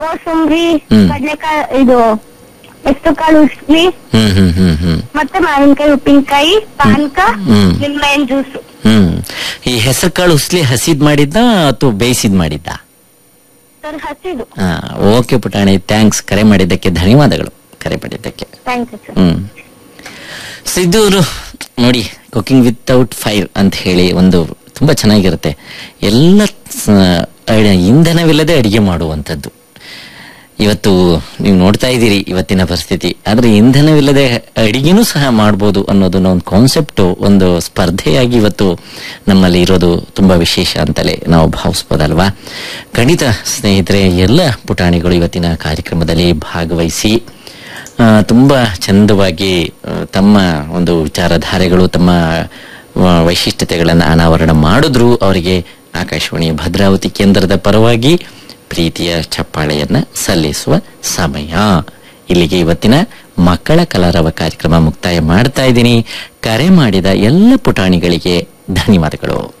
ಕೋಸಂಬರಿ ಹ್ಮ್. ಕಡ್ಲೆಕಾಯಿ ಇದು ಹೆಸರು ಕಾಳು ಉಸ್ಲಿ ಹ್ಮ್ ಹ್ಮ್ ಹ್ಮ್ ಹ್ಮ್ ಮತ್ತೆ ಮಾವಿನಕಾಯಿ ಉಪ್ಪಿನಕಾಯಿ ಪಾನಕ ಹ್ಮ್. ನಿಂಬೆಹಣ್ಣು ಜ್ಯೂಸ್ ಹ್ಮ್ ಈ ಹೆಸರು ಕಾಳು ಉಸ್ಲಿ ಹಸಿದ್ ಮಾಡಿದ್ದ ಅಥವಾ ಬೇಯಿಸಿದ್ ಮಾಡಿದ್ದ ಸರ್ ಹಸಿದು ಹಾ ಓಕೆ ಪುಟಾಣಿ ಥ್ಯಾಂಕ್ಸ್ ಕರೆ ಮಾಡಿದ್ದಕ್ಕೆ ಧನ್ಯವಾದಗಳು ಕರೆ ಮಾಡಿದ್ದಕ್ಕೆ ಥ್ಯಾಂಕ್ ಯು ಸರ್ ಹ್ಮ್ ಸಿದ್ದೂರು ನೋಡಿ ಕುಕಿಂಗ್ ವಿತೌಟ್ ಫೈರ್ ಅಂತ ಹೇಳಿ ಒಂದು ತುಂಬಾ ಚೆನ್ನಾಗಿರುತ್ತೆ ಎಲ್ಲ ಸ- ಅಡಿ- ಇಂಧನವಿಲ್ಲದೆ ಅಡಿಗೆ ಮಾಡುವಂಥದ್ದು ಇವತ್ತು ನೀವು ನೋಡ್ತಾ ಇದ್ದೀರಿ ಇವತ್ತಿನ ಪರಿಸ್ಥಿತಿ ಆದ್ರೆ ಇಂಧನವಿಲ್ಲದೆ ಅಡಿಗೆನೂ ಸಹ ಮಾಡ್ಬೋದು ಅನ್ನೋದನ್ನ ಒಂದು ಕಾನ್ಸೆಪ್ಟ್ ಒಂದು ಸ್ಪರ್ಧೆಯಾಗಿ ಇವತ್ತು ನಮ್ಮಲ್ಲಿ ಇರೋದು ತುಂಬಾ ವಿಶೇಷ ಅಂತಲೇ ನಾವು ಭಾವಿಸ್ಬೋದಲ್ವಾ ಖಂಡಿತ ಸ್ನೇಹಿತರೆ ಎಲ್ಲ ಪುಟಾಣಿಗಳು ಇವತ್ತಿನ ಕಾರ್ಯಕ್ರಮದಲ್ಲಿ ಭಾಗವಹಿಸಿ ಆ, ತುಂಬಾ ಚಂದವಾಗಿ ಆ, ತಮ್ಮ ಒಂದು ವಿಚಾರಧಾರೆಗಳು ತಮ್ಮ ಆ, ವೈಶಿಷ್ಟ್ಯತೆಗಳನ್ನು ಅನಾವರಣ ಮಾಡಿದ್ರು ಅವರಿಗೆ ಆಕಾಶವಾಣಿ ಭದ್ರಾವತಿ ಕೇಂದ್ರದ ಪರವಾಗಿ ಪ್ರೀತಿಯ ಚಪ್ಪಾಳೆಯನ್ನ ಸಲ್ಲಿಸುವ ಸಮಯ ಇಲ್ಲಿಗೆ ಇವತ್ತಿನ ಮಕ್ಕಳ ಕಲರವ ಕಾರ್ಯಕ್ರಮ ಮುಕ್ತಾಯ ಮಾಡ್ತಾ ಇದ್ದೀನಿ ಕರೆ ಮಾಡಿದ ಎಲ್ಲ ಪುಟಾಣಿಗಳಿಗೆ ಧನ್ಯವಾದಗಳು